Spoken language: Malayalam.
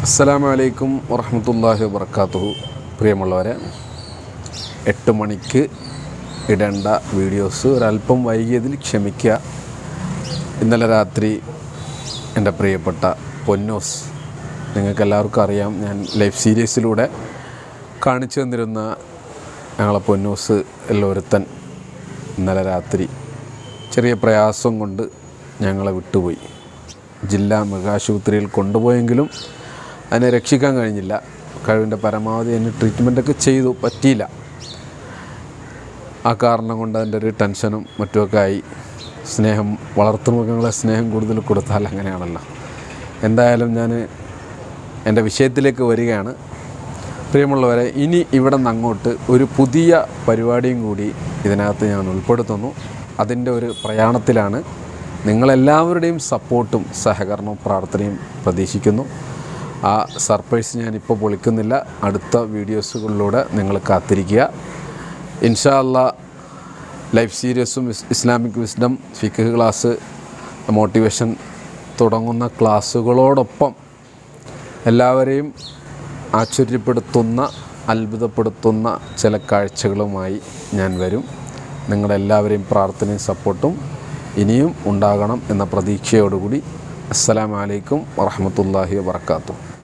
അസ്സലാമു അലൈക്കും വറഹമത്തല്ലാഹി വബർക്കാത്തുഹു പ്രിയമുള്ളവരെ എട്ട് മണിക്ക് ഇടേണ്ട വീഡിയോസ് ഒരല്പം വൈകിയതിൽ ക്ഷമിക്കുക ഇന്നലെ രാത്രി എൻ്റെ പ്രിയപ്പെട്ട പൊന്നോസ് നിങ്ങൾക്ക് എല്ലാവർക്കും അറിയാം ഞാൻ ലൈഫ് സീരീസിലൂടെ കാണിച്ചു തന്നിരുന്ന ഞങ്ങളെ പൊന്നോസ് എല്ലൊരുത്തൻ ഇന്നലെ രാത്രി ചെറിയ പ്രയാസം കൊണ്ട് ഞങ്ങളെ വിട്ടുപോയി ജില്ലാ മൃഗാശുപത്രിയിൽ കൊണ്ടുപോയെങ്കിലും അതിനെ രക്ഷിക്കാൻ കഴിഞ്ഞില്ല കഴിവിൻ്റെ പരമാവധി അതിന് ട്രീറ്റ്മെൻറ്റൊക്കെ ചെയ്തു പറ്റിയില്ല ആ കാരണം കൊണ്ട് അതിൻ്റെ ഒരു ടെൻഷനും മറ്റുമൊക്കെ ആയി സ്നേഹം വളർത്തുമൃഗങ്ങളെ സ്നേഹം കൂടുതൽ കൊടുത്താൽ അങ്ങനെയാണല്ലോ എന്തായാലും ഞാൻ എൻ്റെ വിഷയത്തിലേക്ക് വരികയാണ് പ്രിയമുള്ളവരെ ഇനി ഇവിടെ നിന്ന് അങ്ങോട്ട് ഒരു പുതിയ പരിപാടിയും കൂടി ഇതിനകത്ത് ഞാൻ ഉൾപ്പെടുത്തുന്നു അതിൻ്റെ ഒരു പ്രയാണത്തിലാണ് നിങ്ങളെല്ലാവരുടെയും സപ്പോർട്ടും സഹകരണവും പ്രാർത്ഥനയും പ്രതീക്ഷിക്കുന്നു ആ സർപ്രൈസ് ഞാനിപ്പോൾ പൊളിക്കുന്നില്ല അടുത്ത വീഡിയോസുകളിലൂടെ നിങ്ങൾ കാത്തിരിക്കുക ഇൻഷാ അല്ലാ ലൈഫ് സീരീസും ഇസ് ഇസ്ലാമിക് വിസ്ഡം ഫിക്ക് ക്ലാസ് മോട്ടിവേഷൻ തുടങ്ങുന്ന ക്ലാസ്സുകളോടൊപ്പം എല്ലാവരെയും ആശ്ചര്യപ്പെടുത്തുന്ന അത്ഭുതപ്പെടുത്തുന്ന ചില കാഴ്ചകളുമായി ഞാൻ വരും നിങ്ങളെല്ലാവരെയും പ്രാർത്ഥനയും സപ്പോർട്ടും ഇനിയും ഉണ്ടാകണം എന്ന പ്രതീക്ഷയോടുകൂടി അസ്സലാമലൈക്കും വറഹമത്തല്ലാഹി വാത്തു